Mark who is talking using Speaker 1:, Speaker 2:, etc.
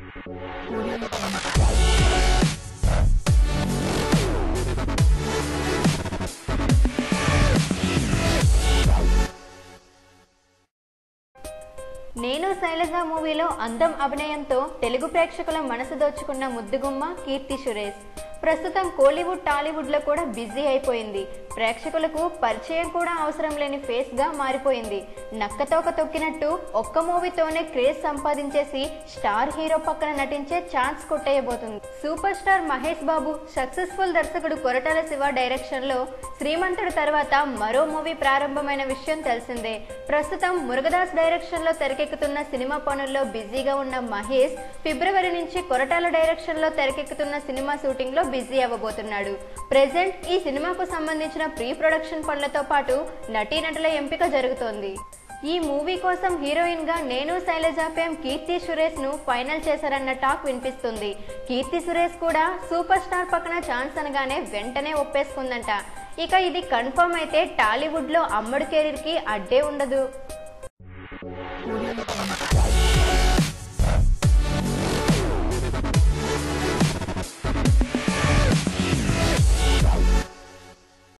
Speaker 1: నేను శైలజ మూవీలో అందం అభినయంతో తెలుగు ప్రేక్షకుల మనసు దోచుకున్న ముద్దుగుమ్మ కీర్తి సురేష్ ప్రస్తుతం కోలీవుడ్ టాలీవుడ్ లో కూడా బిజీ అయిపోయింది ప్రేక్షకులకు పరిచయం కూడా అవసరం లేని ఫేస్ గా మారిపోయింది నక్కతోక తొక్కినట్టు ఒక్క మూవీతోనే క్రేజ్ సంపాదించేసి స్టార్ హీరో పక్కన నటించే ఛాన్స్ కొట్టేయబోతుంది super star Mahesh Babu successful దర్శకుడు కొరటాల శివ డైరెక్షన్ లో శ్రీమంతుడు తర్వాత మరో మూవీ ప్రారంభమైన విషయం తెలిసిందే ప్రస్తుతం మురుగదాస్ డైరెక్షన్ లో తెరకెక్కుతున్న సినిమా పనుల్లో బిజీగా ఉన్న మహేష్ ఫిబ్రవరి నుంచి కొరటాల డైరెక్షన్ లో తెరకెక్కుతున్న సినిమా షూటింగ్ లో బిజీ అవ్వబోతున్నాడు ప్రెసెంట్ ఈ సినిమాకు సంబంధించిన ప్రీ ప్రొడక్షన్ పనులతో పాటు నటీనటుల ఎంపిక జరుగుతోంది ఈ మూవీ కోసం హీరోయిన్ గా నేను శైలజ ఫేమ్ కీర్తి సురేష్ ను ఫైనల్ చేశారన్న టాక్ వినిపిస్తుంది కీర్తి సురేష్ కూడా సూపర్ స్టార్ పక్కన ఛాన్స్ అనగానే వెంటనే ఒప్పేసుకుందంట ఇక ఇది కన్ఫర్మ్ అయితే టాలీవుడ్ లో అమ్మడు కెరీర్ కి అడ్డే ఉండదు